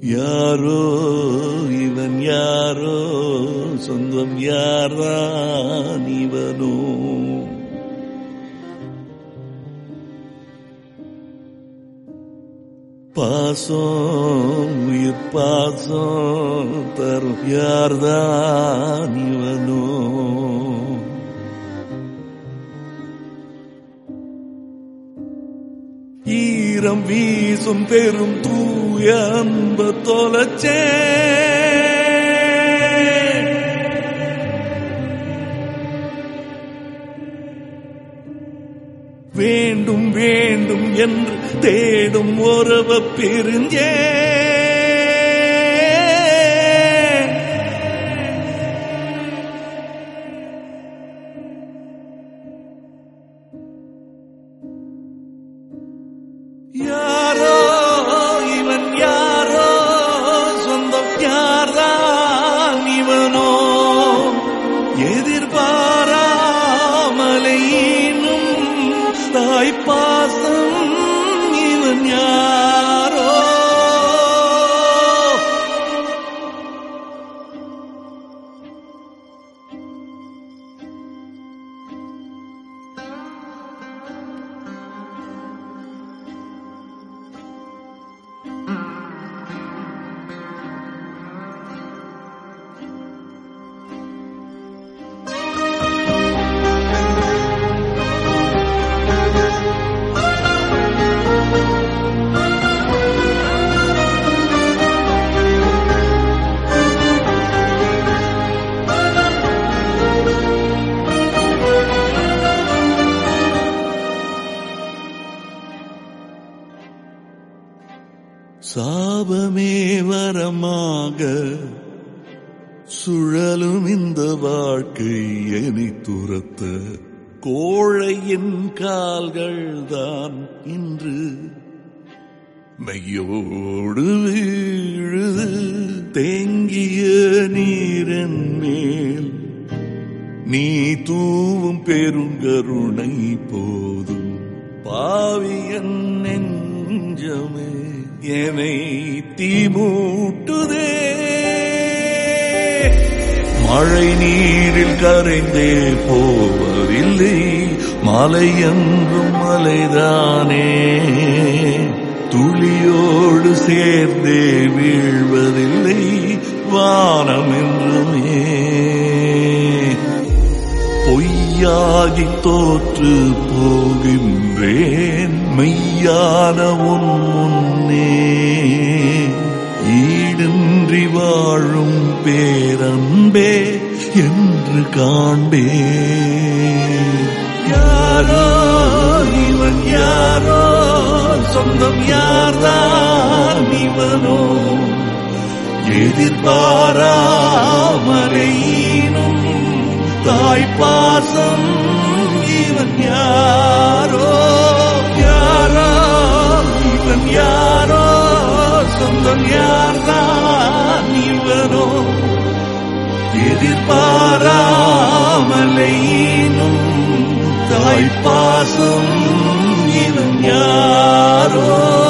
யாரோ இவன் யாரோ சொந்தம் யாரான் இவனோ பாசம் உயிர் பாசம் தரும் யார்தான் இவனோ ஈரம் வீசும் பெரும் தூய அன்ப தொலைச்சே வேண்டும் வேண்டும் என்று தேடும் உறவ பெருஞ்சே யாரோ இவன் யாரோ சொந்தம் யாரான் இவனோ எதிர்பாராமலையினும் தாய்ப்பாசம் இவன் யாரோ சாபமே வரமாக சுழலும் இந்த வாழ்க்கை என்னை துரத்த கோழையின் கால்கள் தான் இன்று மெய்யோடு வீழுது தேங்கிய நீரன் மேல் நீ தூவும் பெருங்கருணை போதும் பாவியன் நெஞ்சமே என்னை தீமூட்டுதே மழை நீரில் கரைந்தே போவதில்லை மலை என்றும் மலைதானே துளியோடு சேர்ந்தே வீழ்வதில்லை வானம் என்றுமே பொய்யாகி தோற்று போகின்றேன் மெய்யான உன் முன்னே ஈடின்றி வாழும் பேரன்பே என்று காண்பே யாரோ இவன் யாரோ சொந்தம் யார்தான் இவனோ எதிர்பாராமலையினும் தாய்ப்பாசம் இவன் யாரோ யாரோ இவன் யாரோ சொந்தம் யார்தான் இவனோ எதிர்பாராமலையினும் தாய்ப்பாசம் இவன் யாரோ